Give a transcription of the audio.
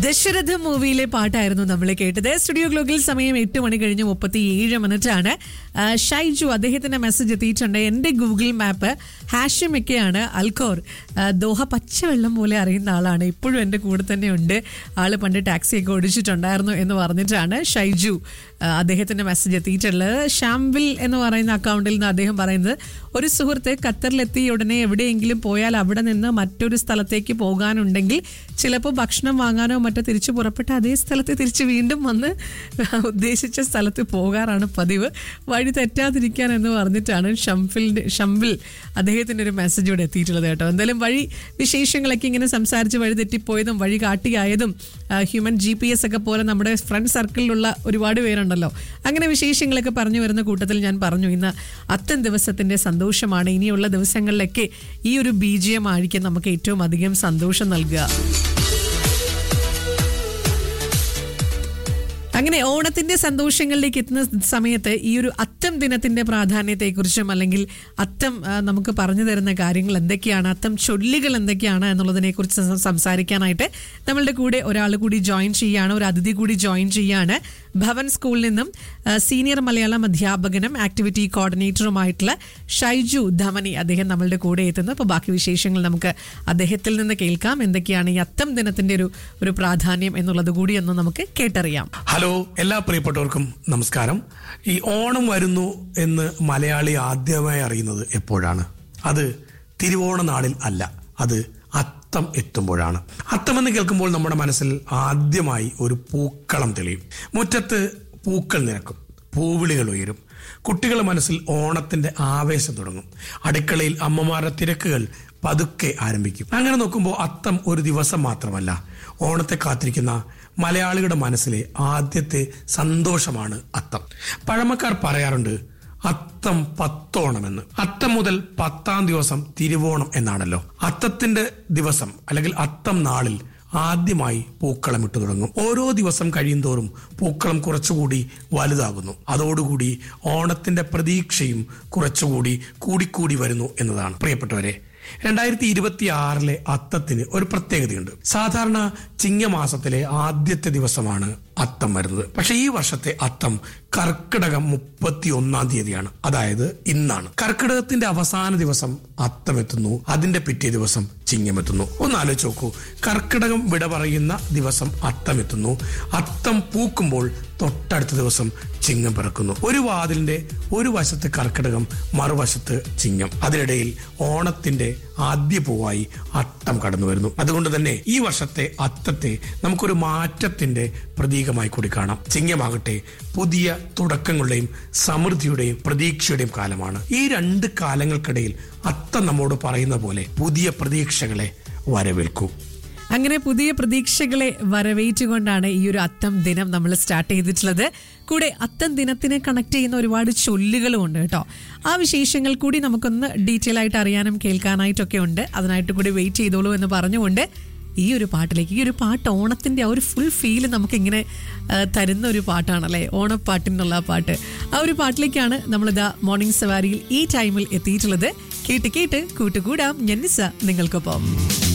ദശരഥ മൂവിയിലെ പാട്ടായിരുന്നു നമ്മൾ കേട്ടത് സ്റ്റുഡിയോ ഗ്ലോക്കിൽ സമയം എട്ട് മണി കഴിഞ്ഞ് മുപ്പത്തി ഏഴ് മിനിറ്റ് ആണ് ആ, ഷൈജു അദ്ദേഹത്തിന്റെ മെസ്സേജ് എത്തിയിട്ടുണ്ട് എന്റെ ഗൂഗിൾ മാപ്പ് ഹാഷിമൊക്കെയാണ് അൽക്കോർ ആ, ദോഹ പച്ചവെള്ളം പോലെ അറിയുന്ന ആളാണ് ഇപ്പോഴും എൻ്റെ കൂടെ തന്നെ ഉണ്ട് ആള് പണ്ട് ടാക്സിയൊക്കെ ഓടിച്ചിട്ടുണ്ടായിരുന്നു എന്ന് പറഞ്ഞിട്ടാണ് ഷൈജു ആ, അദ്ദേഹത്തിന്റെ മെസ്സേജ് എത്തിയിട്ടുള്ളത് ഷാംവിൽ എന്ന് പറയുന്ന അക്കൗണ്ടിൽ നിന്ന് അദ്ദേഹം പറയുന്നത് ഒരു സുഹൃത്ത് ഖത്തറിലെത്തി ഉടനെ എവിടെയെങ്കിലും പോയാൽ അവിടെ നിന്ന് മറ്റൊരു സ്ഥലത്തേക്ക് പോകാനുണ്ടെങ്കിൽ ചിലപ്പോൾ ഭക്ഷണം വാങ്ങാനോ മറ്റോ തിരിച്ചു പുറപ്പെട്ട അതേ സ്ഥലത്ത് തിരിച്ച് വീണ്ടും വന്ന് ഉദ്ദേശിച്ച സ്ഥലത്ത് പോകാറാണ് പതിവ് വഴി തെറ്റാതിരിക്കാൻ എന്ന് പറഞ്ഞിട്ടാണ് ഷംഫിലിന്റെ ഷംവിൽ അദ്ദേഹത്തിന്റെ ഒരു മെസ്സേജ് ഇവിടെ എത്തിയിട്ടുള്ളത് കേട്ടോ എന്തായാലും വഴി വിശേഷങ്ങളൊക്കെ ഇങ്ങനെ സംസാരിച്ച് വഴി തെറ്റിപ്പോയതും വഴി കാട്ടിയായതും ഹ്യൂമൻ ജി പി എസ് ഒക്കെ പോലെ നമ്മുടെ ഫ്രണ്ട് സർക്കിളിലുള്ള ഒരുപാട് പേരുണ്ടല്ലോ അങ്ങനെ വിശേഷങ്ങളൊക്കെ പറഞ്ഞു വരുന്ന കൂട്ടത്തിൽ ഞാൻ പറഞ്ഞു ഇന്ന് അത്തം ദിവസത്തിന്റെ സന്തോഷമാണ് ഇനിയുള്ള ദിവസങ്ങളിലൊക്കെ ഈ ഒരു ബീജിയം ആയിരിക്കും നമുക്ക് ഏറ്റവും അധികം സന്തോഷം നൽകുക അങ്ങനെ ഓണത്തിന്റെ സന്തോഷങ്ങളിലേക്ക് എത്തുന്ന സമയത്ത് ഈ ഒരു അത്തം ദിനത്തിന്റെ പ്രാധാന്യത്തെക്കുറിച്ചും അല്ലെങ്കിൽ അത്തം ആ, നമുക്ക് പറഞ്ഞു തരുന്ന കാര്യങ്ങൾ എന്തൊക്കെയാണ് അത്തം ചൊല്ലുകൾ എന്തൊക്കെയാണ് എന്നുള്ളതിനെ കുറിച്ച് സം- സംസാരിക്കാനായിട്ട് നമ്മളുടെ കൂടെ ഒരാൾ കൂടി ജോയിൻ ചെയ്യാണ് ഒരു അതിഥി കൂടി ജോയിൻ ചെയ്യാണ് ഭവൻ സ്കൂളിൽ നിന്നും ആ, സീനിയർ മലയാളം അധ്യാപകനും ആക്ടിവിറ്റി കോർഡിനേറ്ററുമായിട്ടുള്ള ഷൈജു ധമനി അദ്ദേഹം നമ്മളുടെ കൂടെ എത്തുന്നു അപ്പോൾ ബാക്കി വിശേഷങ്ങൾ നമുക്ക് അദ്ദേഹത്തിൽ നിന്ന് കേൾക്കാം എന്തൊക്കെയാണ് ഈ അത്തം ദിനത്തിന്റെ ഒരു ഒരു പ്രാധാന്യം എന്നുള്ളത് കൂടി ഒന്ന് നമുക്ക് കേട്ടറിയാം ഹലോ എല്ലാ പ്രിയപ്പെട്ടവർക്കും നമസ്കാരം ഈ ഓണം വരുന്നു എന്ന് മലയാളി ആദ്യമായി അറിയുന്നത് എപ്പോഴാണ് അത് തിരുവോണ നാളിൽ അല്ല അത് അത്തം എത്തുമ്പോഴാണ് അത്തം എന്ന് കേൾക്കുമ്പോൾ നമ്മുടെ മനസ്സിൽ ആദ്യമായി ഒരു പൂക്കളം തെളിയും മുറ്റത്ത് പൂക്കൾ നിരക്കും പൂവിളികൾ ഉയരും കുട്ടികളുടെ മനസ്സിൽ ഓണത്തിന്റെ ആവേശം തുടങ്ങും അടുക്കളയിൽ അമ്മമാരുടെ തിരക്കുകൾ പതുക്കെ ആരംഭിക്കും അങ്ങനെ നോക്കുമ്പോൾ അത്തം ഒരു ദിവസം മാത്രമല്ല ഓണത്തെ കാത്തിരിക്കുന്ന മലയാളികളുടെ മനസ്സിലെ ആദ്യത്തെ സന്തോഷമാണ് അത്തം പഴമക്കാർ പറയാറുണ്ട് അത്തം പത്തോണമെന്ന് അത്തം മുതൽ പത്താം ദിവസം തിരുവോണം എന്നാണല്ലോ അത്തത്തിന്റെ ദിവസം അല്ലെങ്കിൽ അത്തം നാളിൽ ആദ്യമായി പൂക്കളം ഇട്ടു തുടങ്ങും ഓരോ ദിവസം കഴിയുന്തോറും പൂക്കളം കുറച്ചുകൂടി വലുതാകുന്നു അതോടുകൂടി ഓണത്തിന്റെ പ്രതീക്ഷയും കുറച്ചുകൂടി കൂടിക്കൂടി വരുന്നു എന്നതാണ് പ്രിയപ്പെട്ടവരെ രണ്ടായിരത്തി ഇരുപത്തി ആറിലെ അത്തത്തിന് ഒരു പ്രത്യേകതയുണ്ട് സാധാരണ ചിങ്ങമാസത്തിലെ ആദ്യത്തെ ദിവസമാണ് അത്തം വരുന്നത് പക്ഷെ ഈ വർഷത്തെ അത്തം കർക്കിടകം മുപ്പത്തി ഒന്നാം തീയതിയാണ് അതായത് ഇന്നാണ് കർക്കിടകത്തിന്റെ അവസാന ദിവസം അത്തം എത്തുന്നു അതിന്റെ പിറ്റേ ദിവസം ചിങ്ങം എത്തുന്നു ഒന്ന് ആലോചിച്ച് നോക്കൂ കർക്കിടകം വിട പറയുന്ന ദിവസം അത്തം എത്തുന്നു അത്തം പൂക്കുമ്പോൾ തൊട്ടടുത്ത ദിവസം ചിങ്ങം പിറക്കുന്നു ഒരു വാതിലിന്റെ ഒരു വശത്ത് കർക്കിടകം മറുവശത്ത് ചിങ്ങം അതിനിടയിൽ ഓണത്തിന്റെ ആദ്യ പൂവായി അത്തം കടന്നു വരുന്നു അതുകൊണ്ട് തന്നെ ഈ വർഷത്തെ അത്തത്തെ നമുക്കൊരു മാറ്റത്തിന്റെ പ്രതീകമായി കൂടി കാണാം ചിങ്ങമാകട്ടെ പുതിയ തുടക്കങ്ങളുടെയും സമൃദ്ധിയുടെയും പ്രതീക്ഷയുടെയും കാലമാണ് ഈ രണ്ട് കാലങ്ങൾക്കിടയിൽ അത്തം നമ്മോട് പറയുന്ന പോലെ പുതിയ പ്രതീക്ഷകളെ വരവേൽക്കൂ അങ്ങനെ പുതിയ പ്രതീക്ഷകളെ വരവേറ്റുകൊണ്ടാണ് ഈ ഒരു അത്തം ദിനം നമ്മൾ സ്റ്റാർട്ട് ചെയ്തിട്ടുള്ളത് കൂടെ അത്തം ദിനത്തിനെ കണക്ട് ചെയ്യുന്ന ഒരുപാട് ചൊല്ലുകളും ഉണ്ട് കേട്ടോ ആ വിശേഷങ്ങൾ കൂടി നമുക്കൊന്ന് ഡീറ്റെയിൽ ആയിട്ട് അറിയാനും കേൾക്കാനായിട്ടൊക്കെ ഉണ്ട് അതിനായിട്ട് കൂടി വെയിറ്റ് ചെയ്തോളൂ എന്ന് പറഞ്ഞുകൊണ്ട് ഈ ഒരു പാട്ടിലേക്ക് ഈ ഒരു പാട്ട് ഓണത്തിന്റെ ആ ഒരു ഫുൾ ഫീല് നമുക്കിങ്ങനെ ആ, തരുന്ന ഒരു പാട്ടാണല്ലേ ഓണപ്പാട്ടിനുള്ള ആ പാട്ട് ആ ഒരു പാട്ടിലേക്കാണ് നമ്മളിതാ മോർണിംഗ് സവാരിയിൽ ഈ ടൈമിൽ എത്തിയിട്ടുള്ളത് കേട്ട് കേട്ട് കൂട്ടുകൂടാം ഞാൻ നിസ നിങ്ങൾക്കൊപ്പം